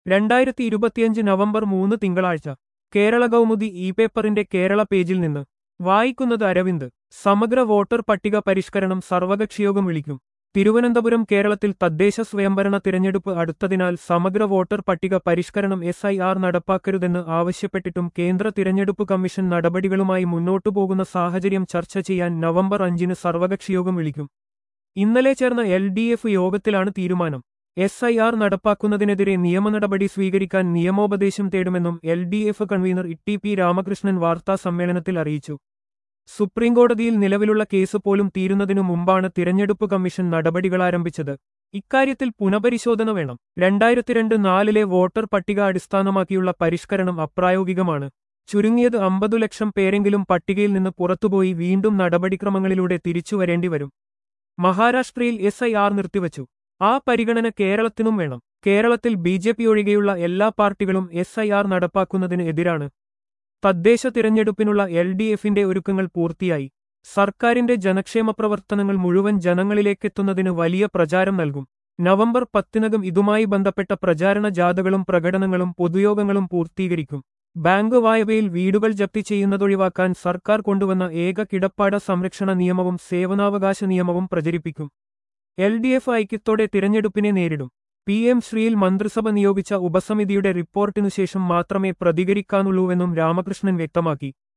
രണ്ടായിരത്തി ഇരുപത്തിയഞ്ച് നവംബർ മൂന്ന് തിങ്കളാഴ്ച കേരള കൗമുദി ഇ പേപ്പറിന്റെ കേരള പേജിൽ നിന്ന് വായിക്കുന്നത് അരവിന്ദ് സമഗ്ര വോട്ടർ പട്ടിക പരിഷ്കരണം സർവകക്ഷിയോഗം വിളിക്കും തിരുവനന്തപുരം കേരളത്തിൽ തദ്ദേശ സ്വയംഭരണ തിരഞ്ഞെടുപ്പ് അടുത്തതിനാൽ സമഗ്ര വോട്ടർ പട്ടിക പരിഷ്കരണം എസ് ഐ ആർ നടപ്പാക്കരുതെന്ന് ആവശ്യപ്പെട്ടിട്ടും കേന്ദ്ര തിരഞ്ഞെടുപ്പ് കമ്മീഷൻ നടപടികളുമായി മുന്നോട്ടു പോകുന്ന സാഹചര്യം ചർച്ച ചെയ്യാൻ നവംബർ അഞ്ചിന് സർവകക്ഷിയോഗം വിളിക്കും ഇന്നലെ ചേർന്ന എൽ ഡി എഫ് യോഗത്തിലാണ് തീരുമാനം എസ് ഐ ആർ നടപ്പാക്കുന്നതിനെതിരെ നിയമനടപടി സ്വീകരിക്കാൻ നിയമോപദേശം തേടുമെന്നും L D F convener E P Ramakrishnan വാർത്താ സമ്മേളനത്തിൽ അറിയിച്ചു സുപ്രീംകോടതിയിൽ നിലവിലുള്ള കേസ് പോലും തീരുന്നതിനു മുമ്പാണ് തിരഞ്ഞെടുപ്പ് കമ്മീഷൻ നടപടികൾ ആരംഭിച്ചത് ഇക്കാര്യത്തിൽ പുനഃപരിശോധന വേണം രണ്ടായിരത്തിരണ്ട് നാലിലെ വോട്ടർ പട്ടിക അടിസ്ഥാനമാക്കിയുള്ള പരിഷ്കരണം അപ്രായോഗികമാണ് ചുരുങ്ങിയത് അമ്പതു ലക്ഷം പേരെങ്കിലും പട്ടികയിൽ നിന്ന് പുറത്തുപോയി വീണ്ടും നടപടിക്രമങ്ങളിലൂടെ തിരിച്ചുവരേണ്ടിവരും മഹാരാഷ്ട്രയിൽ എസ് ഐ ആർ നിർത്തിവച്ചു ആ പരിഗണന കേരളത്തിനും വേണം കേരളത്തിൽ ബി ജെ പി ഒഴികെയുള്ള എല്ലാ പാർട്ടികളും എസ് ഐ ആർ നടപ്പാക്കുന്നതിന് എതിരാണ് തദ്ദേശ തിരഞ്ഞെടുപ്പിനുള്ള എൽ ഡി എഫിന്റെ ഒരുക്കങ്ങൾ പൂർത്തിയായി സർക്കാരിന്റെ ജനക്ഷേമ പ്രവർത്തനങ്ങൾ മുഴുവൻ ജനങ്ങളിലേക്കെത്തുന്നതിന് വലിയ പ്രചാരം നൽകും നവംബർ പത്തിനകം ഇതുമായി ബന്ധപ്പെട്ട പ്രചാരണ ജാഥകളും പ്രകടനങ്ങളും പൊതുയോഗങ്ങളും പൂർത്തീകരിക്കും ബാങ്ക് വായ്പയിൽ വീടുകൾ ജപ്തി ചെയ്യുന്നതൊഴിവാക്കാൻ സർക്കാർ കൊണ്ടുവന്ന ഏക കിടപ്പാട സംരക്ഷണ നിയമവും സേവനാവകാശ നിയമവും പ്രചരിപ്പിക്കും എൽ ഡി എഫ് ഐക്യത്തോടെ തിരഞ്ഞെടുപ്പിനെ നേരിടും പി എം ശ്രീയിൽ മന്ത്രിസഭ നിയോഗിച്ച ഉപസമിതിയുടെ റിപ്പോർട്ടിനുശേഷം മാത്രമേ പ്രതികരിക്കാനുള്ളൂവെന്നും രാമകൃഷ്ണൻ വ്യക്തമാക്കി